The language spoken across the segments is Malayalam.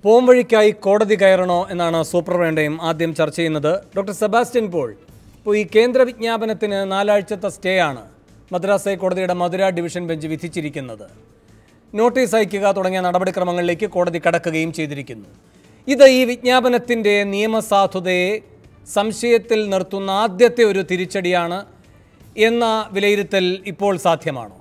പോംവഴിക്കായി കോടതി കയറണോ എന്നാണ് സൂപ്രവേണ്ടയും ആദ്യം ചർച്ച ചെയ്യുന്നത് ഡോക്ടർ സെബാസ്റ്റ്യൻ പോൾ ഇപ്പോൾ ഈ കേന്ദ്ര വിജ്ഞാപനത്തിന് നാലാഴ്ചത്തെ സ്റ്റേ ആണ് മദ്രാസ് ഹൈക്കോടതിയുടെ മധുര ഡിവിഷൻ ബെഞ്ച് വിധിച്ചിരിക്കുന്നത് നോട്ടീസ് അയക്കുക തുടങ്ങിയ നടപടിക്രമങ്ങളിലേക്ക് കോടതി കടക്കുകയും ചെയ്തിരിക്കുന്നു ഇത് ഈ വിജ്ഞാപനത്തിൻ്റെ നിയമസാധുതയെ സംശയത്തിൽ നിർത്തുന്ന ആദ്യത്തെ ഒരു തിരിച്ചടിയാണ് എന്ന വിലയിരുത്തൽ ഇപ്പോൾ സാധ്യമാണോ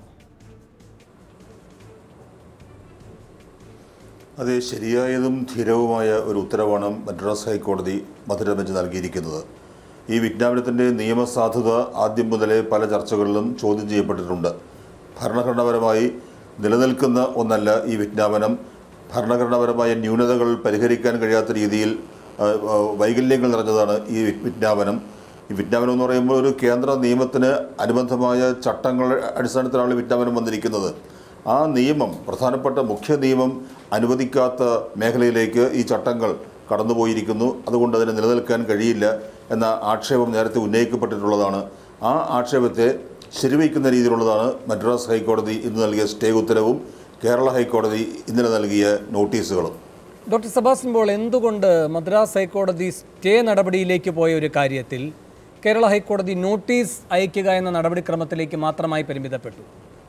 അത് ശരിയായതും ധീരവുമായ ഒരു ഉത്തരവാണ് മദ്രാസ് ഹൈക്കോടതി മധുര ബെഞ്ച് നൽകിയിരിക്കുന്നത് ഈ വിജ്ഞാപനത്തിൻ്റെ നിയമസാധുത ആദ്യം മുതലേ പല ചർച്ചകളിലും ചോദ്യം ചെയ്യപ്പെട്ടിട്ടുണ്ട് ഭരണഘടനാപരമായി നിലനിൽക്കുന്ന ഒന്നല്ല ഈ വിജ്ഞാപനം ഭരണഘടനാപരമായ ന്യൂനതകൾ പരിഹരിക്കാൻ കഴിയാത്ത രീതിയിൽ ആ, ആ, വൈകല്യങ്ങൾ നിറഞ്ഞതാണ് ഈ വി- വിജ്ഞാപനം ഈ വിജ്ഞാപനം എന്ന് പറയുമ്പോൾ ഒരു കേന്ദ്ര നിയമത്തിന് അനുബന്ധമായ ചട്ടങ്ങളുടെ അടിസ്ഥാനത്തിലാണ് ഈ വിജ്ഞാപനം വന്നിരിക്കുന്നത് ആ നിയമം പ്രധാനപ്പെട്ട മുഖ്യ നിയമം അനുവദിക്കാത്ത മേഖലയിലേക്ക് ഈ ചട്ടങ്ങൾ കടന്നുപോയിരിക്കുന്നു അതുകൊണ്ട് അതിന് നിലനിൽക്കാൻ കഴിയില്ല എന്ന ആക്ഷേപം നേരത്തെ ഉന്നയിക്കപ്പെട്ടിട്ടുള്ളതാണ് ആ ആക്ഷേപത്തെ ശരിവയ്ക്കുന്ന രീതിയിലുള്ളതാണ് മദ്രാസ് ഹൈക്കോടതി ഇന്ന് നൽകിയ സ്റ്റേ ഉത്തരവും കേരള ഹൈക്കോടതി ഇന്നലെ നൽകിയ നോട്ടീസുകളും ഡോക്ടർ സെബാസ്റ്റ്യൻ പോൾ എന്തുകൊണ്ട് മദ്രാസ് ഹൈക്കോടതി സ്റ്റേ നടപടിയിലേക്ക് പോയ ഒരു കാര്യത്തിൽ കേരള ഹൈക്കോടതി നോട്ടീസ് അയക്കുക എന്ന നടപടിക്രമത്തിലേക്ക് മാത്രമായി പരിമിതപ്പെട്ടു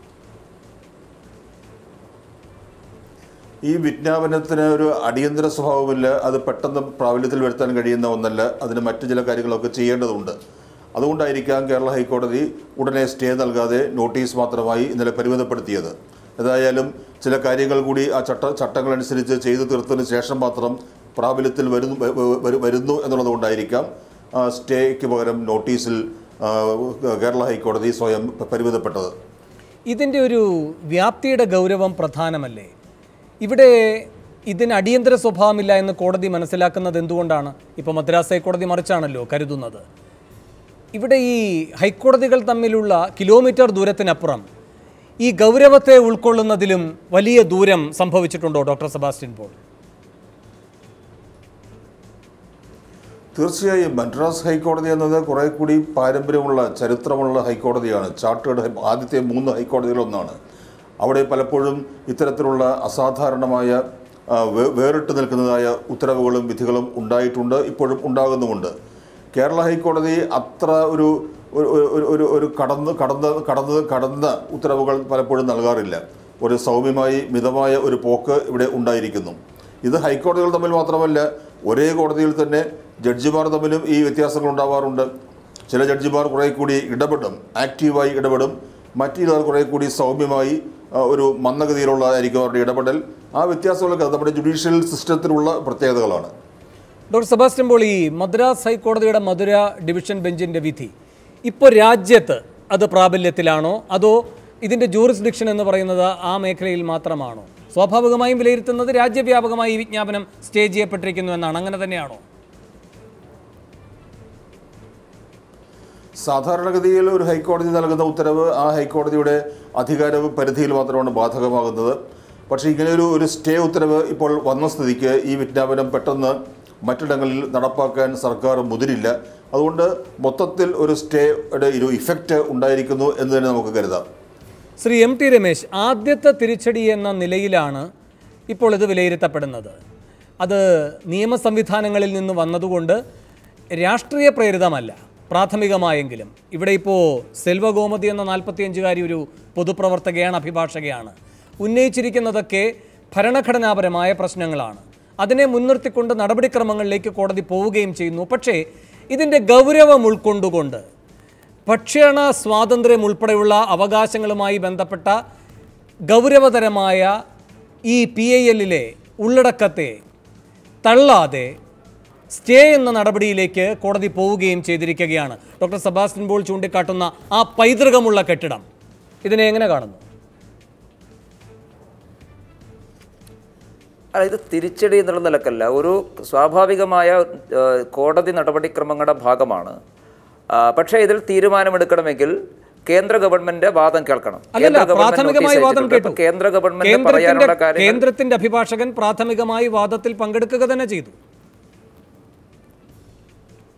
ഈ വിജ്ഞാപനത്തിന് ഒരു അടിയന്തര സ്വഭാവമില്ല അത് പെട്ടെന്ന് പ്രാബല്യത്തിൽ വരുത്താൻ കഴിയുന്ന ഒന്നല്ല അതിന് മറ്റു ചില കാര്യങ്ങളൊക്കെ ചെയ്യേണ്ടതുണ്ട് അതുകൊണ്ടായിരിക്കാം കേരള ഹൈക്കോടതി ഉടനെ സ്റ്റേ നൽകാതെ നോട്ടീസ് മാത്രമായി ഇന്നലെ പരിമിതപ്പെടുത്തിയത് ഏതായാലും ചില കാര്യങ്ങൾ കൂടി ആ ചട്ട ചട്ടങ്ങളനുസരിച്ച് ചെയ്തു തീർത്തതിന് ശേഷം മാത്രം പ്രാബല്യത്തിൽ വരുന്നു വ- വ- വരു- വരുന്നു എന്നുള്ളതുകൊണ്ടായിരിക്കാം ആ, സ്റ്റേക്ക് പകരം നോട്ടീസിൽ ആ, കേരള ഹൈക്കോടതി സ്വയം പരിമിതപ്പെട്ടത് ഇതിൻ്റെ ഒരു വ്യാപ്തിയുടെ ഗൗരവം പ്രധാനമല്ലേ ഇവിടെ ഇതിന് അടിയന്തര സ്വഭാവമില്ല എന്ന് കോടതി മനസ്സിലാക്കുന്നത് എന്തുകൊണ്ടാണ് ഇപ്പോൾ മദ്രാസ് ഹൈക്കോടതി മറിച്ചാണല്ലോ കരുതുന്നത് ഇവിടെ ഈ ഹൈക്കോടതികൾ തമ്മിലുള്ള കിലോമീറ്റർ ദൂരത്തിനപ്പുറം ഈ ഗൗരവത്തെ ഉൾക്കൊള്ളുന്നതിലും വലിയ ദൂരം സംഭവിച്ചിട്ടുണ്ടോ ഡോക്ടർ സെബാസ്റ്റ്യൻ പോൾ തീർച്ചയായും മദ്രാസ് ഹൈക്കോടതി എന്നത് കുറെ കൂടി പാരമ്പര്യമുള്ള ചരിത്രമുള്ള ഹൈക്കോടതിയാണ് ചാർട്ടേഡ് ഹൈ- ആദ്യത്തെ മൂന്ന് ഹൈക്കോടതികളൊന്നാണ് അവിടെ പലപ്പോഴും ഇത്തരത്തിലുള്ള അസാധാരണമായ ആ, വേ- വേറിട്ട് നിൽക്കുന്നതായ ഉത്തരവുകളും വിധികളും ഉണ്ടായിട്ടുണ്ട് ഇപ്പോഴും ഉണ്ടാകുന്നുമുണ്ട് കേരള ഹൈക്കോടതി അത്ര ഒരു ഒരു ഒരു- ഒരു ഒരു കടന്ന് കടന്ന് കടന്ന് കടന്ന ഉത്തരവുകൾ പലപ്പോഴും നൽകാറില്ല ഒരു സൗമ്യമായി മിതമായ ഒരു പോക്ക് ഇവിടെ ഉണ്ടായിരിക്കുന്നു ഇത് ഹൈക്കോടതികൾ തമ്മിൽ മാത്രമല്ല ഒരേ കോടതിയിൽ തന്നെ ജഡ്ജിമാർ തമ്മിലും ഈ വ്യത്യാസങ്ങൾ ഉണ്ടാവാറുണ്ട് ചില ജഡ്ജിമാർ കുറേ കൂടി ഇടപെടും ആക്റ്റീവായി ഇടപെടും മറ്റു ചിലർ കുറേ കൂടി സൗമ്യമായി ആ, ഒരു മന്ദഗതിയിലുള്ളതായിരിക്കും അവരുടെ ഇടപെടൽ ആ വ്യത്യാസങ്ങളൊക്കെ അത് നമ്മുടെ ജുഡീഷ്യൽ സിസ്റ്റത്തിലുള്ള പ്രത്യേകതകളാണ് ഡോക്ടർ സെബാസ്റ്റ്യൻ പോൾ ഈ മദ്രാസ് ഹൈക്കോടതിയുടെ മധുര ഡിവിഷൻ ബെഞ്ചിൻ്റെ വിധി ഇപ്പോൾ രാജ്യത്ത് അത് പ്രാബല്യത്തിലാണോ അതോ ഇതിൻ്റെ ജൂറിസ്ഡിക്ഷൻ എന്ന് പറയുന്നത് ആ മേഖലയിൽ മാത്രമാണോ സ്വാഭാവികമായും വിലയിരുത്തുന്നത് രാജ്യവ്യാപകമായി ഈ വിജ്ഞാപനം സ്റ്റേ ചെയ്യപ്പെട്ടിരിക്കുന്നു എന്നാണ് അങ്ങനെ തന്നെയാണോ സാധാരണഗതിയിൽ ഒരു ഹൈക്കോടതി നൽകുന്ന ഉത്തരവ് ആ ഹൈക്കോടതിയുടെ അധികാര പരിധിയിൽ മാത്രമാണ് ബാധകമാകുന്നത് പക്ഷേ ഇങ്ങനെ ഒരു ഒരു സ്റ്റേ ഉത്തരവ് ഇപ്പോൾ വന്ന സ്ഥിതിക്ക് ഈ വിജ്ഞാപനം പെട്ടെന്ന് മറ്റിടങ്ങളിൽ നടപ്പാക്കാൻ സർക്കാർ മുതിരില്ല അതുകൊണ്ട് മൊത്തത്തിൽ ഒരു സ്റ്റേയുടെ ഒരു ഇഫക്റ്റ് ഉണ്ടായിരിക്കുന്നു എന്ന് തന്നെ നമുക്ക് കരുതാം ശ്രീ എം ടി രമേശ് ആദ്യത്തെ തിരിച്ചടി എന്ന നിലയിലാണ് ഇപ്പോൾ ഇത് വിലയിരുത്തപ്പെടുന്നത് അത് നിയമ സംവിധാനങ്ങളിൽ നിന്ന് വന്നതുകൊണ്ട് രാഷ്ട്രീയ പ്രേരിതമല്ല പ്രാഥമികമായെങ്കിലും ഇവിടെ ഇപ്പോൾ സെൽവഗോമതി എന്ന നാൽപ്പത്തിയഞ്ചുകാരി ഒരു പൊതുപ്രവർത്തകയാണ് അഭിഭാഷകയാണ് ഉന്നയിച്ചിരിക്കുന്നതൊക്കെ ഭരണഘടനാപരമായ പ്രശ്നങ്ങളാണ് അതിനെ മുൻനിർത്തിക്കൊണ്ട് നടപടിക്രമങ്ങളിലേക്ക് കോടതി പോവുകയും ചെയ്യുന്നു പക്ഷേ ഇതിൻ്റെ ഗൗരവം ഉൾക്കൊണ്ടുകൊണ്ട് ഭക്ഷണ സ്വാതന്ത്ര്യം ഉൾപ്പെടെയുള്ള അവകാശങ്ങളുമായി ബന്ധപ്പെട്ട ഗൗരവതരമായ ഈ പി ഐ എല്ലിലെ ഉള്ളടക്കത്തെ തള്ളാതെ സ്റ്റേ എന്ന നടപടിയിലേക്ക് കോടതി പോവുകയും ചെയ്തിരിക്കുകയാണ് ഡോക്ടർ സെബാസ്റ്റ്യൻ ബോൾ ചൂണ്ടിക്കാട്ടുന്ന ആ പൈതൃകമുള്ള കെട്ടിടം ഇതിനെ എങ്ങനെ കാണുന്നു അല്ല ഇത് തിരിച്ചടി എന്നുള്ള നിലക്കല്ല ഒരു സ്വാഭാവികമായ ഏഹ്, കോടതി നടപടിക്രമങ്ങളുടെ ഭാഗമാണ് ആ, പക്ഷേ ഇതിൽ തീരുമാനമെടുക്കണമെങ്കിൽ കേന്ദ്ര ഗവൺമെന്റ് വാദം കേൾക്കണം അല്ലല്ല കേന്ദ്ര ഗവൺമെന്റ് പ്രാഥമികമായി നോട്ടീസ് വാദം അയച്ചിട്ടുണ്ട്. കേട്ടു അപ്പോൾ കേന്ദ്ര ഗവൺമെന്റ് കേന്ദ്രത്തിന്റെ പറയാനുള്ള കാര്യങ്ങൾ കേന്ദ്രത്തിന്റെ അഭിഭാഷകൻ പ്രാഥമികമായി വാദത്തിൽ പങ്കെടുക്കുക തന്നെ ചെയ്തു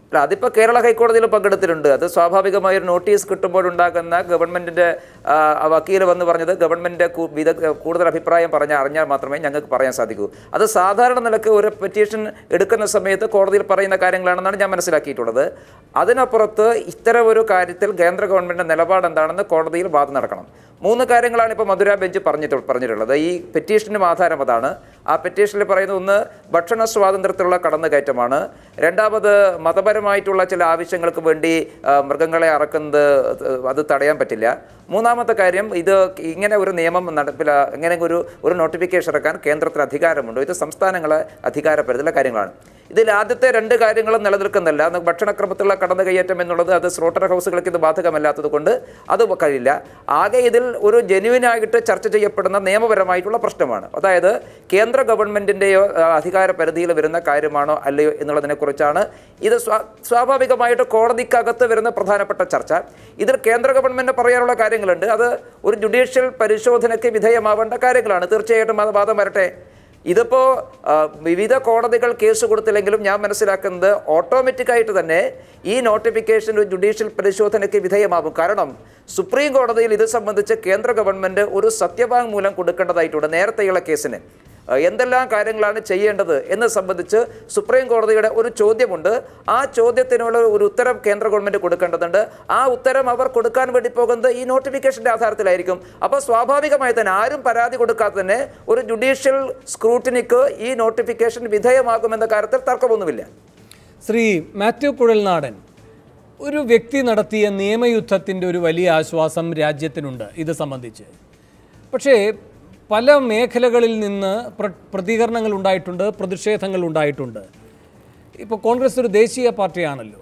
അല്ല അതിപ്പോൾ കേരള ഹൈക്കോടതിയിൽ പങ്കെടുത്തിട്ടുണ്ട് അത് സ്വാഭാവികമായ ഒരു നോട്ടീസ് കിട്ടുമ്പോഴുണ്ടാകുന്ന ഗവൺമെൻറ്റിൻ്റെ വക്കീൽ വന്ന് പറഞ്ഞത് ഗവൺമെൻറ് വിദഗ്ധ കൂടുതൽ അഭിപ്രായം പറഞ്ഞാൽ അറിഞ്ഞാൽ മാത്രമേ ഞങ്ങൾക്ക് പറയാൻ സാധിക്കൂ അത് സാധാരണ നിലക്ക് ഒരു പെറ്റീഷൻ എടുക്കുന്ന സമയത്ത് കോടതിയിൽ പറയുന്ന കാര്യങ്ങളാണെന്നാണ് ഞാൻ മനസ്സിലാക്കിയിട്ടുള്ളത് അതിനപ്പുറത്ത് ഇത്തരം ഒരു കാര്യത്തിൽ കേന്ദ്ര ഗവൺമെൻറ് നിലപാട് എന്താണെന്ന് കോടതിയിൽ വാദം നടക്കണം മൂന്ന് കാര്യങ്ങളാണ് ഇപ്പോൾ മധുര ബെഞ്ച് പറഞ്ഞിട്ട് പറഞ്ഞിട്ടുള്ളത് ഈ പെറ്റീഷനും ആധാരം അതാണ് ആ പെറ്റീഷനിൽ പറയുന്ന ഒന്ന് ഭക്ഷണ സ്വാതന്ത്ര്യത്തിലുള്ള കടന്നുകയറ്റമാണ് രണ്ടാമത് മതപരമായിട്ടുള്ള ചില ആവശ്യങ്ങൾക്ക് വേണ്ടി ആ, മൃഗങ്ങളെ അറക്കുന്നത് അത് തടയാൻ പറ്റില്ല മൂന്നാമത്തെ കാര്യം ഇത് ഇങ്ങനെ ഒരു നിയമം നടപ്പില ഇങ്ങനെ ഒരു ഒരു നോട്ടിഫിക്കേഷൻ ഇറക്കാൻ കേന്ദ്രത്തിന് അധികാരമുണ്ട് ഇത് സംസ്ഥാനങ്ങളെ അധികാരപരിധിയിലെ കാര്യങ്ങളാണ് ഇതിൽ ആദ്യത്തെ രണ്ട് കാര്യങ്ങളും നിലനിൽക്കുന്നില്ല അന്ന് ഭക്ഷണക്രമത്തിലുള്ള കടന്നുകയറ്റം എന്നുള്ളത് അത് സ്ലോട്ടർ ഹൗസുകൾക്ക് ഇത് ബാധകമല്ലാത്തത് കൊണ്ട് അത് കഴിയില്ല ആകെ ഇതിൽ ഒരു ജെന്യുവിനായിട്ട് ചർച്ച ചെയ്യപ്പെടുന്ന നിയമപരമായിട്ടുള്ള പ്രശ്നമാണ് അതായത് കേന്ദ്ര ഗവൺമെൻറ്റിൻ്റെയോ അധികാര പരിധിയിൽ വരുന്ന കാര്യമാണോ അല്ലയോ എന്നുള്ളതിനെക്കുറിച്ചാണ് ഇത് സ്വാ സ്വാഭാവികമായിട്ട് കോടതിക്കകത്ത് വരുന്ന പ്രധാനപ്പെട്ട ചർച്ച ഇതിൽ കേന്ദ്ര ഗവൺമെൻറ് പറയാനുള്ള കാര്യങ്ങളുണ്ട് അത് ഒരു ജുഡീഷ്യൽ പരിശോധനയ്ക്ക് വിധേയമാവേണ്ട കാര്യങ്ങളാണ് തീർച്ചയായിട്ടും അത് വാദം വരട്ടെ ഇതിപ്പോൾ വിവിധ കോടതികൾ കേസ് കൊടുത്തില്ലെങ്കിലും ഞാൻ മനസ്സിലാക്കുന്നത് ഓട്ടോമാറ്റിക്കായിട്ട് തന്നെ ഈ നോട്ടിഫിക്കേഷൻ ഒരു ജുഡീഷ്യൽ പരിശോധനയ്ക്ക് വിധേയമാകും കാരണം സുപ്രീം കോടതിയിൽ ഇത് സംബന്ധിച്ച് കേന്ദ്ര ഗവൺമെൻറ് ഒരു സത്യവാങ്മൂലം കൊടുക്കേണ്ടതായിട്ടുണ്ട് നേരത്തെയുള്ള കേസിന് ആ, എന്തെല്ലാം കാര്യങ്ങളാണ് ചെയ്യേണ്ടത് എന്ന് സംബന്ധിച്ച് സുപ്രീം കോടതിയുടെ ഒരു ചോദ്യമുണ്ട് ആ ചോദ്യത്തിനുള്ള ഒരു ഉത്തരം കേന്ദ്ര ഗവൺമെൻറ് കൊടുക്കേണ്ടതുണ്ട് ആ ഉത്തരം അവർ കൊടുക്കാൻ വേണ്ടി പോകുന്നത് ഈ നോട്ടിഫിക്കേഷൻ്റെ ആധാരത്തിലായിരിക്കും അപ്പോൾ സ്വാഭാവികമായി തന്നെ ആരും പരാതി കൊടുക്കാതെ തന്നെ ഒരു ജുഡീഷ്യൽ സ്ക്രൂട്ടിനിക്ക് ഈ നോട്ടിഫിക്കേഷൻ വിധേയമാകുമെന്ന കാര്യത്തിൽ തർക്കമൊന്നുമില്ല ശ്രീ മാത്യു കുഴൽനാടൻ ഒരു വ്യക്തി നടത്തിയ നിയമയുദ്ധത്തിൻ്റെ ഒരു വലിയ ആശ്വാസം രാജ്യത്തിനുണ്ട് ഇത് സംബന്ധിച്ച് പക്ഷേ പല മേഖലകളിൽ നിന്ന് പ്ര പ്രതികരണങ്ങൾ ഉണ്ടായിട്ടുണ്ട് പ്രതിഷേധങ്ങൾ ഉണ്ടായിട്ടുണ്ട് ഇപ്പോൾ കോൺഗ്രസ് ഒരു ദേശീയ പാർട്ടിയാണല്ലോ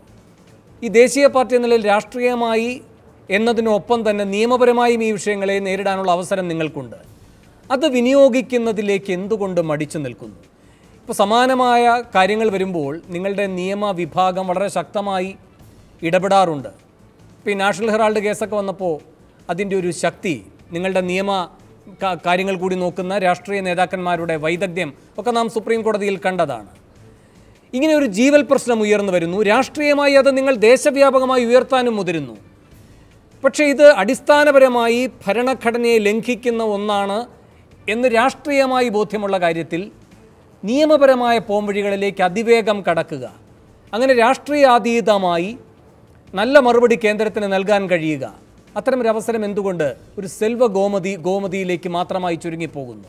ഈ ദേശീയ പാർട്ടി എന്ന നിലയിൽ രാഷ്ട്രീയമായി എന്നതിനൊപ്പം തന്നെ നിയമപരമായും ഈ വിഷയങ്ങളെ നേരിടാനുള്ള അവസരം നിങ്ങൾക്കുണ്ട് അത് വിനിയോഗിക്കുന്നതിലേക്ക് എന്തുകൊണ്ട് മടിച്ചു നിൽക്കുന്നു ഇപ്പോൾ സമാനമായ കാര്യങ്ങൾ വരുമ്പോൾ നിങ്ങളുടെ നിയമ വിഭാഗം വളരെ ശക്തമായി ഇടപെടാറുണ്ട് ഇപ്പോൾ ഈ നാഷണൽ ഹെറാൾഡ് കേസൊക്കെ വന്നപ്പോൾ അതിൻ്റെ ഒരു ശക്തി നിങ്ങളുടെ നിയമ കാ- കാര്യങ്ങൾ കൂടി നോക്കുന്ന രാഷ്ട്രീയ നേതാക്കന്മാരുടെ വൈദഗ്ധ്യം ഒക്കെ നാം സുപ്രീം കോടതിയിൽ കണ്ടതാണ് ഇങ്ങനെ ഒരു ജീവൽ പ്രശ്നം ഉയർന്നു വരുന്നു രാഷ്ട്രീയമായി അത് നിങ്ങൾ ദേശവ്യാപകമായി ഉയർത്താനും മുതിരുന്നു പക്ഷേ ഇത് അടിസ്ഥാനപരമായി ഭരണഘടനയെ ലംഘിക്കുന്ന ഒന്നാണ് എന്ന് രാഷ്ട്രീയമായി ബോധ്യമുള്ള കാര്യത്തിൽ നിയമപരമായ പോംവഴികളിലേക്ക് അതിവേഗം കടക്കുക അങ്ങനെ രാഷ്ട്രീയാതീതമായി നല്ല മറുപടി കേന്ദ്രത്തിന് നൽകാൻ കഴിയുക അത്തരമൊരു അവസരം എന്തുകൊണ്ട് ഒരു സെൽവ ഗോമതി ഗോമതിയിലേക്ക് മാത്രമായി ചുരുങ്ങിപ്പോകുന്നു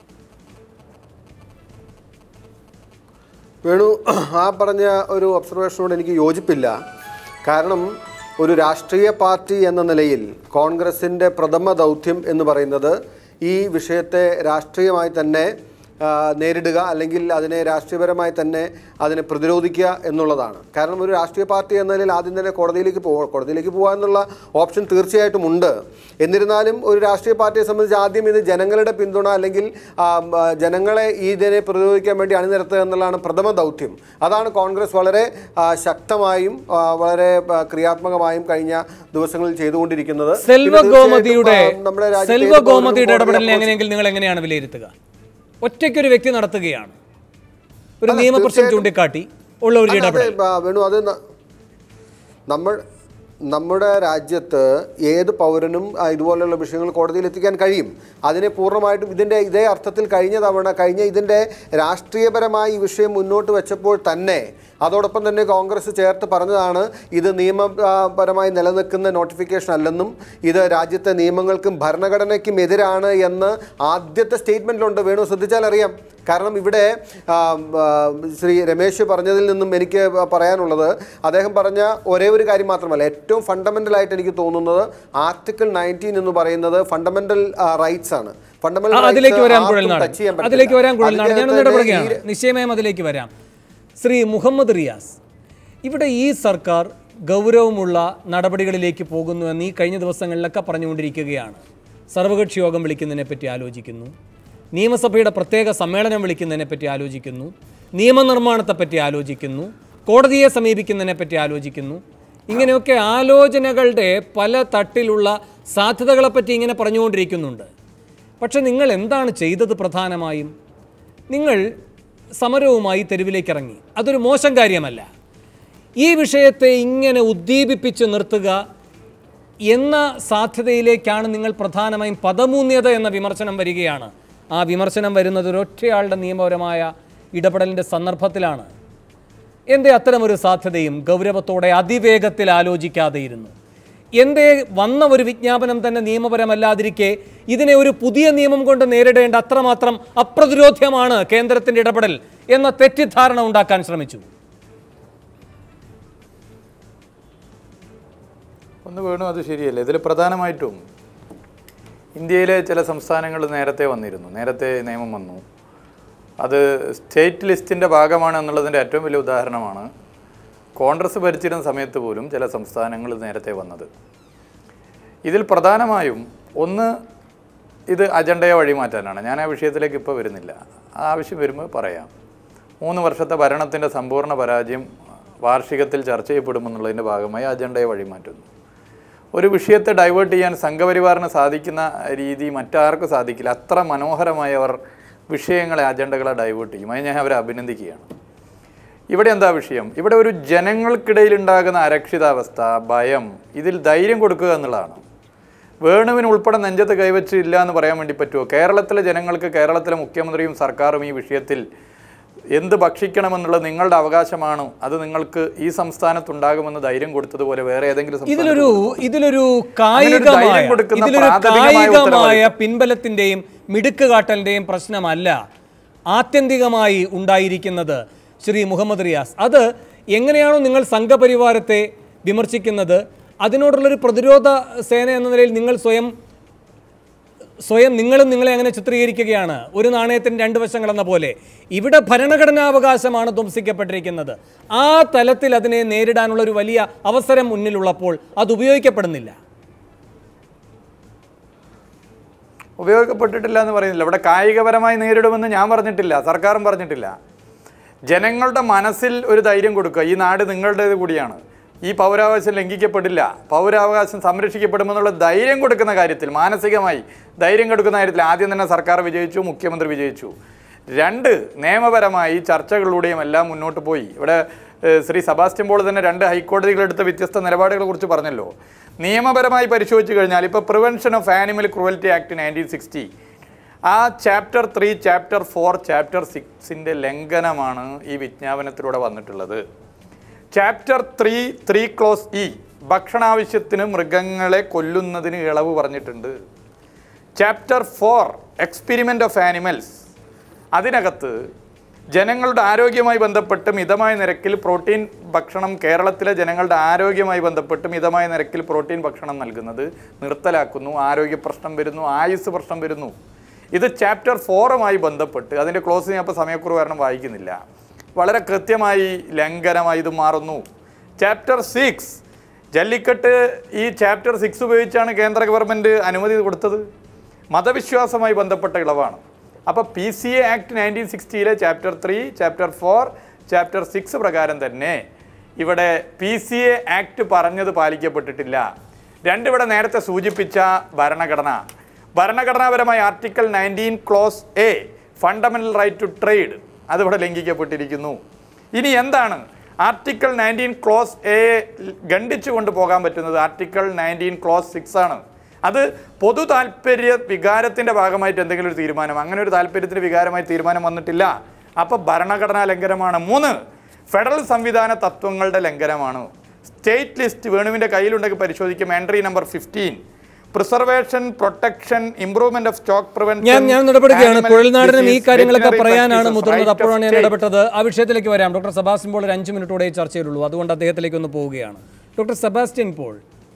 വേണു ആ പറഞ്ഞ ഒരു ഒബ്സർവേഷനോട് എനിക്ക് യോജിപ്പില്ല കാരണം ഒരു രാഷ്ട്രീയ പാർട്ടി എന്ന നിലയിൽ കോൺഗ്രസിൻ്റെ പ്രഥമ ദൗത്യം എന്ന് പറയുന്നത് ഈ വിഷയത്തെ രാഷ്ട്രീയമായി തന്നെ ആ, നേരിടുക അല്ലെങ്കിൽ അതിനെ രാഷ്ട്രീയപരമായി തന്നെ അതിനെ പ്രതിരോധിക്കുക എന്നുള്ളതാണ് കാരണം ഒരു രാഷ്ട്രീയ പാർട്ടി എന്ന നിലയിൽ ആദ്യം തന്നെ കോടതിയിലേക്ക് പോകുക കോടതിയിലേക്ക് പോകുക എന്നുള്ള ഓപ്ഷൻ തീർച്ചയായിട്ടും ഉണ്ട് എന്നിരുന്നാലും ഒരു രാഷ്ട്രീയ പാർട്ടിയെ സംബന്ധിച്ച് ആദ്യം ഇത് ജനങ്ങളുടെ പിന്തുണ അല്ലെങ്കിൽ ആ, ആ, ജനങ്ങളെ ഈ ഇതിനെ പ്രതിരോധിക്കാൻ വേണ്ടി അണിനിരത്തുക എന്നുള്ളതാണ് പ്രഥമ ദൗത്യം അതാണ് കോൺഗ്രസ് വളരെ ആ, ശക്തമായും ആ, വളരെ ആ, ക്രിയാത്മകമായും കഴിഞ്ഞ ദിവസങ്ങളിൽ ചെയ്തുകൊണ്ടിരിക്കുന്നത് സെൽവ പിന്നെ തീർച്ചയായിട്ടും, ഗോമതിയുടെ ആ, നമ്മുടെ രാജ്യത്തെ സെൽവ ഏത് പൗരനും ഗോമതിയുടെ കോടതിയെ ഇടപെടലിനെ approach എങ്ങനെയെങ്കിൽ നിങ്ങൾ എങ്ങനെയാണ് വിലയിരുത്തുക ഒറ്റയ്ക്കൊരു വ്യക്തി നടത്തുകയാണ് ഒരു അല്ല, നിയമപ്രശ്നം തീർച്ചയായിട്ടും. ചൂണ്ടിക്കാട്ടി ഉള്ള ഒരു അല്ല, അത് ഇടപെടൽ ആ, വേണു അത് ന- നമ്മൾ നമ്മുടെ രാജ്യത്ത് ഏത് പൗരനും ആ, ഇതുപോലെയുള്ള വിഷയങ്ങൾ കോടതിയിൽ എത്തിക്കാൻ കഴിയും അതിനെ പൂർണ്ണമായിട്ടും ഇതിൻ്റെ ഇതേ അർത്ഥത്തിൽ കഴിഞ്ഞ തവണ കഴിഞ്ഞ ഇതിൻ്റെ രാഷ്ട്രീയപരമായി ഈ വിഷയം മുന്നോട്ട് വെച്ചപ്പോൾ തന്നെ അതോടൊപ്പം തന്നെ കോൺഗ്രസ് ചേർത്ത് പറഞ്ഞതാണ് ഇത് നിയമപരമായി നിലനിൽക്കുന്ന നോട്ടിഫിക്കേഷൻ അല്ലെന്നും ഇത് രാജ്യത്തെ നിയമങ്ങൾക്കും ഭരണഘടനയ്ക്കും എതിരാണ് എന്ന് ആദ്യത്തെ സ്റ്റേറ്റ്മെൻറ്റിലുണ്ട് വേണു ശ്രദ്ധിച്ചാൽ അറിയാം കാരണം ഇവിടെ ആ, ആ, ശ്രീ രമേശ് പറഞ്ഞതിൽ നിന്നും എനിക്ക് പറയാനുള്ളത് അദ്ദേഹം പറഞ്ഞ ഒരേ ഒരു കാര്യം മാത്രമല്ല ഏറ്റവും ഫണ്ടമെൻ്റൽ ആയിട്ട് എനിക്ക് തോന്നുന്നത് ആർട്ടിക്കിൾ നയൻറ്റീൻ എന്ന് പറയുന്നത് ഫണ്ടമെൻ്റൽ റൈറ്റ്സ് ആണ് ഫണ്ടമെന്റൽ ആ, അതിലേക്ക് വരാം കുഴൽനാട് ടച്ച് ചെയ്യാൻ പറ്റില്ല. അതിലേക്ക് വരാം കുഴൽനാട് ഞാനൊന്ന് അതിനകത്ത് ഇടപെടുകയാണ് ഈ- നിശ്ചയമായും അതിലേക്ക് വരാം ശ്രീ മുഹമ്മദ് റിയാസ് ഇവിടെ ഈ സർക്കാർ ഗൗരവമുള്ള നടപടികളിലേക്ക് പോകുന്നു എന്ന് ഈ കഴിഞ്ഞ ദിവസങ്ങളിലൊക്കെ പറഞ്ഞുകൊണ്ടിരിക്കുകയാണ് സർവകക്ഷി യോഗം വിളിക്കുന്നതിനെ പറ്റി ആലോചിക്കുന്നു നിയമസഭയുടെ പ്രത്യേക സമ്മേളനം വിളിക്കുന്നതിനെ പറ്റി ആലോചിക്കുന്നു നിയമനിർമ്മാണത്തെപ്പറ്റി ആലോചിക്കുന്നു കോടതിയെ സമീപിക്കുന്നതിനെ പറ്റി ആലോചിക്കുന്നു ഇങ്ങനെയൊക്കെ ആലോചനകളുടെ പല തട്ടിലുള്ള സാധ്യതകളെപ്പറ്റി ഇങ്ങനെ പറഞ്ഞുകൊണ്ടിരിക്കുന്നുണ്ട് പക്ഷെ നിങ്ങൾ എന്താണ് ചെയ്തത് പ്രധാനമായും നിങ്ങൾ സമരവുമായി തെരുവിലേക്ക് ഇറങ്ങി അതൊരു മോശം കാര്യമല്ല ഈ വിഷയത്തെ ഇങ്ങനെ ഉദ്ദീപിപ്പിച്ച് നിർത്തുക എന്ന സാധ്യതയിലേക്കാണ് നിങ്ങൾ പ്രധാനമായും പദമൂന്യത എന്ന വിമർശനം വരികയാണ് ആ വിമർശനം വരുന്നത് ഒരൊറ്റയാളുടെ നിയമപരമായ ഇടപെടലിൻ്റെ സന്ദർഭത്തിലാണ് എന്തേ അത്തരമൊരു സാധ്യതയും ഗൗരവത്തോടെ അതിവേഗത്തിൽ ആലോചിക്കാതെയിരുന്നു എന്തേ വന്ന ഒരു വിജ്ഞാപനം തന്നെ നിയമപരമല്ലാതിരിക്കെ ഇതിനെ ഒരു പുതിയ നിയമം കൊണ്ട് നേരിടേണ്ട അത്രമാത്രം അപ്രതിരോധ്യമാണ് കേന്ദ്രത്തിൻ്റെ ഇടപെടൽ എന്ന തെറ്റിദ്ധാരണ ഉണ്ടാക്കാൻ ശ്രമിച്ചു ഒന്ന് വേണു അത് ശരിയല്ല ഇതിൽ പ്രധാനമായിട്ടും ഇന്ത്യയിലെ ചില സംസ്ഥാനങ്ങൾ നേരത്തെ വന്നിരുന്നു നേരത്തെ നിയമം വന്നു അത് സ്റ്റേറ്റ് ലിസ്റ്റിൻ്റെ ഭാഗമാണ് എന്നുള്ളതിൻ്റെ ഏറ്റവും വലിയ ഉദാഹരണമാണ് കോൺഗ്രസ് ഭരിച്ചിരുന്ന സമയത്ത് പോലും ചില സംസ്ഥാനങ്ങൾ നേരത്തെ വന്നത് ഇതിൽ പ്രധാനമായും ഒന്ന് ഇത് അജണ്ടയെ വഴിമാറ്റാനാണ് ഞാൻ ആ വിഷയത്തിലേക്ക് ഇപ്പോൾ വരുന്നില്ല ആവശ്യം വരുമ്പോൾ പറയാം മൂന്ന് വർഷത്തെ ഭരണത്തിൻ്റെ സമ്പൂർണ്ണ പരാജയം വാർഷികത്തിൽ ചർച്ച ചെയ്യപ്പെടുമെന്നുള്ളതിൻ്റെ ഭാഗമായി അജണ്ടയെ വഴിമാറ്റുന്നു ഒരു വിഷയത്തെ ഡൈവേർട്ട് ചെയ്യാൻ സംഘപരിവാറിന് സാധിക്കുന്ന രീതി മറ്റാർക്കും സാധിക്കില്ല അത്ര മനോഹരമായി അവർ വിഷയങ്ങളെ അജണ്ടകളെ ഡൈവേർട്ട് ചെയ്യും അത് ഞാൻ അവരെ അഭിനന്ദിക്കുകയാണ് ഇവിടെ എന്താ വിഷയം ഇവിടെ ഒരു ജനങ്ങൾക്കിടയിൽ ഉണ്ടാകുന്ന അരക്ഷിതാവസ്ഥ ഭയം ഇതിൽ ധൈര്യം കൊടുക്കുക എന്നുള്ളതാണ് വേണുവിന് ഉൾപ്പെടെ നെഞ്ചത്ത് കൈവച്ച് ഇല്ല എന്ന് പറയാൻ വേണ്ടി പറ്റുമോ കേരളത്തിലെ ജനങ്ങൾക്ക് കേരളത്തിലെ മുഖ്യമന്ത്രിയും സർക്കാരും ഈ വിഷയത്തിൽ എന്ത് ഭക്ഷിക്കണമെന്നുള്ളത് നിങ്ങളുടെ അവകാശമാണ് അത് നിങ്ങൾക്ക് ഈ സംസ്ഥാനത്തുണ്ടാകുമെന്ന് ധൈര്യം കൊടുത്തതുപോലെ വേറെ ഏതെങ്കിലും സംസ്ഥാനത്ത് ഇതിലൊരു ഇതിലൊരു അങ്ങനെ ഒരു ധൈര്യം കായികമായ കൊടുക്കുന്ന ഇതിലൊരു പ്രാഥമികമായ കായികമായ ഉത്തരവാദിത്വം. പിൻബലത്തിന്റെയും മിടുക്ക് കാട്ടലിന്റെയും പ്രശ്നമല്ല ആത്യന്തികമായി ഉണ്ടായിരിക്കുന്നത് ശ്രീ മുഹമ്മദ് റിയാസ് അത് എങ്ങനെയാണോ നിങ്ങൾ സംഘപരിവാരത്തെ വിമർശിക്കുന്നത് അതിനോടുള്ളൊരു പ്രതിരോധ സേന എന്ന നിലയിൽ നിങ്ങൾ സ്വയം സ്വയം നിങ്ങളും നിങ്ങളെ അങ്ങനെ ചിത്രീകരിക്കുകയാണ് ഒരു നാണയത്തിന് രണ്ട് വശങ്ങൾ എന്ന പോലെ ഇവിടെ ഭരണഘടനാവകാശമാണ് ധ്വംസിക്കപ്പെട്ടിരിക്കുന്നത് ആ തലത്തിൽ അതിനെ നേരിടാനുള്ള ഒരു വലിയ അവസരം മുന്നിലുള്ളപ്പോൾ അത് ഉപയോഗിക്കപ്പെടുന്നില്ല ഉപയോഗപ്പെട്ടിട്ടില്ല എന്ന് പറയുന്നില്ല ഇവിടെ കായികപരമായി നേരിടുമെന്ന് ഞാൻ പറഞ്ഞിട്ടില്ല സർക്കാരും പറഞ്ഞിട്ടില്ല ജനങ്ങളുടെ മനസ്സിൽ ഒരു ധൈര്യം കൊടുക്കുക ഈ നാട് നിങ്ങളുടേത് കൂടിയാണ് ഈ പൗരാവകാശം ലംഘിക്കപ്പെടില്ല പൗരാവകാശം സംരക്ഷിക്കപ്പെടുമെന്നുള്ള ധൈര്യം കൊടുക്കുന്ന കാര്യത്തിൽ മാനസികമായി ധൈര്യം കൊടുക്കുന്ന കാര്യത്തിൽ ആദ്യം തന്നെ സർക്കാർ വിജയിച്ചു മുഖ്യമന്ത്രി വിജയിച്ചു രണ്ട് നിയമപരമായി ചർച്ചകളിലൂടെയും എല്ലാം മുന്നോട്ട് പോയി ഇവിടെ ഏഹ്, ശ്രീ സബാസ്റ്റ്യൻ പോൾ തന്നെ രണ്ട് ഹൈക്കോടതികളെടുത്ത വ്യത്യസ്ത നിലപാടുകളെ കുറിച്ച് പറഞ്ഞല്ലോ നിയമപരമായി പരിശോധിച്ച് കഴിഞ്ഞാൽ ഇപ്പോൾ prevention of animal cruelty act nineteen sixty ആ chapter three chapter four chapter സിക്സിൻ്റെ ലംഘനമാണ് ഈ വിജ്ഞാപനത്തിലൂടെ വന്നിട്ടുള്ളത് chapter three three clause E ഭക്ഷണാവശ്യത്തിന് മൃഗങ്ങളെ കൊല്ലുന്നതിന് ഇളവ് പറഞ്ഞിട്ടുണ്ട് chapter four experiment of animals അതിനകത്ത് ജനങ്ങളുടെ ആരോഗ്യവുമായി ബന്ധപ്പെട്ട് മിതമായ നിരക്കിൽ പ്രോട്ടീൻ ഭക്ഷണം കേരളത്തിലെ ജനങ്ങളുടെ ആരോഗ്യവുമായി ബന്ധപ്പെട്ട് മിതമായ നിരക്കിൽ പ്രോട്ടീൻ ഭക്ഷണം നൽകുന്നത് നിർത്തലാക്കുന്നു ആരോഗ്യ പ്രശ്നം വരുന്നു ആയുസ് പ്രശ്നം വരുന്നു ഇത് ചാപ്റ്റർ ഫോറുമായി ബന്ധപ്പെട്ട് അതിൻ്റെ ക്ലോസ് ഞാൻ ഇപ്പോൾ സമയക്കുറവ് കാരണം വായിക്കുന്നില്ല വളരെ കൃത്യമായി ലംഘനമായി ഇത് മാറുന്നു ചാപ്റ്റർ സിക്സ് ജല്ലിക്കെട്ട് ഈ ചാപ്റ്റർ സിക്സ് ഉപയോഗിച്ചാണ് കേന്ദ്ര ഗവൺമെൻറ് അനുമതി കൊടുത്തത് മതവിശ്വാസവുമായി ബന്ധപ്പെട്ട ഇളവാണ് അപ്പോൾ P C A act nineteen സിക്സ്റ്റിയിലെ chapter three chapter four chapter six പ്രകാരം തന്നെ ഇവിടെ പി സി എ ആക്ട് പറഞ്ഞത് പാലിക്കപ്പെട്ടിട്ടില്ല രണ്ടിവിടെ നേരത്തെ സൂചിപ്പിച്ച ഭരണഘടന ഭരണഘടനാപരമായ article nineteen clause A fundamental right to trade അതിവിടെ ലംഘിക്കപ്പെട്ടിരിക്കുന്നു ഇനി എന്താണ് ആർട്ടിക്കിൾ നയൻറ്റീൻ ക്ലോസ് എ ഖണ്ഡിച്ചു കൊണ്ട് പോകാൻ പറ്റുന്നത് ആർട്ടിക്കിൾ നയൻറ്റീൻ ക്ലോസ് സിക്സ് ആണ് അത് പൊതു താല്പര്യ വികാരത്തിൻ്റെ ഭാഗമായിട്ട് എന്തെങ്കിലും ഒരു തീരുമാനം അങ്ങനെ ഒരു താല്പര്യത്തിന് വികാരമായി തീരുമാനം വന്നിട്ടില്ല അപ്പോൾ ഭരണഘടനാ ലംഘനമാണ് മൂന്ന് ഫെഡറൽ സംവിധാന തത്വങ്ങളുടെ ലംഘനമാണ് സ്റ്റേറ്റ് ലിസ്റ്റ് വേണുവിൻ്റെ കയ്യിലുണ്ടെങ്കിൽ പരിശോധിക്കും entry number fifteen preservation protection improvement of stock prevention ഞാൻ ഞാൻ ഇടപെടുകയാണ് കുഴൽനാടനും ഈ കാര്യങ്ങളൊക്കെ പറയാനാണ് മുതിർന്നത് അപ്പോഴാണ് ഞാൻ ഇടപെട്ടത് ആ വിഷയത്തിലേക്ക് വരാം ഡോക്ടർ സെബാസ്റ്റ്യൻ പോൾ ഒരു അഞ്ച് മിനിറ്റോടെ ഈ ചർച്ചയിലുള്ളൂ അതുകൊണ്ട് അദ്ദേഹത്തിലേക്ക് ഒന്ന് പോവുകയാണ് ഡോക്ടർ സെബാസ്റ്റ്യൻ പോൾ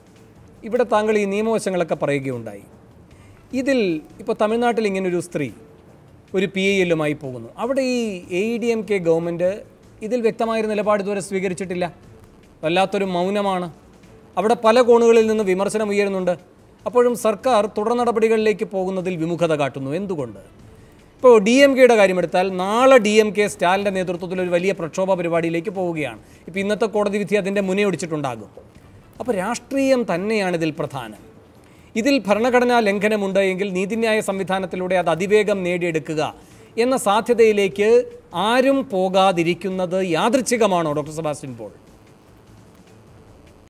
ഇവിടെ താങ്കൾ ഈ നിയമവശങ്ങളൊക്കെ പറയുകയുണ്ടായി ഇതിൽ ഇപ്പോൾ തമിഴ്നാട്ടിൽ ഇങ്ങനൊരു സ്ത്രീ ഒരു പി ഐ എല്ലുമായി പോകുന്നു അവിടെ ഈ A D M K government ഇതിൽ വ്യക്തമായൊരു നിലപാട് ഇതുവരെ സ്വീകരിച്ചിട്ടില്ല വല്ലാത്തൊരു മൗനമാണ് അവിടെ പല കോണുകളിൽ നിന്ന് വിമർശനം ഉയരുന്നുണ്ട് അപ്പോഴും സർക്കാർ തുടർ നടപടികളിലേക്ക് പോകുന്നതിൽ വിമുഖത കാട്ടുന്നു എന്തുകൊണ്ട് ഇപ്പോൾ ഡി എം കെയുടെ കാര്യമെടുത്താൽ നാളെ ഡി എം കെ സ്റ്റാലിൻ്റെ നേതൃത്വത്തിൽ ഒരു വലിയ പ്രക്ഷോഭ പരിപാടിയിലേക്ക് പോവുകയാണ് ഇപ്പോൾ ഇന്നത്തെ കോടതി വിധി അതിൻ്റെ മുനയൊടിച്ചിട്ടുണ്ടാകും അപ്പോൾ രാഷ്ട്രീയം തന്നെയാണ് ഇതിൽ പ്രധാനം ഇതിൽ ഭരണഘടനാ ലംഘനമുണ്ട് എങ്കിൽ നീതിന്യായ സംവിധാനത്തിലൂടെ അത് അതിവേഗം നേടിയെടുക്കുക എന്ന സാധ്യതയിലേക്ക് ആരും പോകാതിരിക്കുന്നത് യാദൃച്ഛികമാണോ ഡോക്ടർ സെബാസ്റ്റ്യൻ പോൾ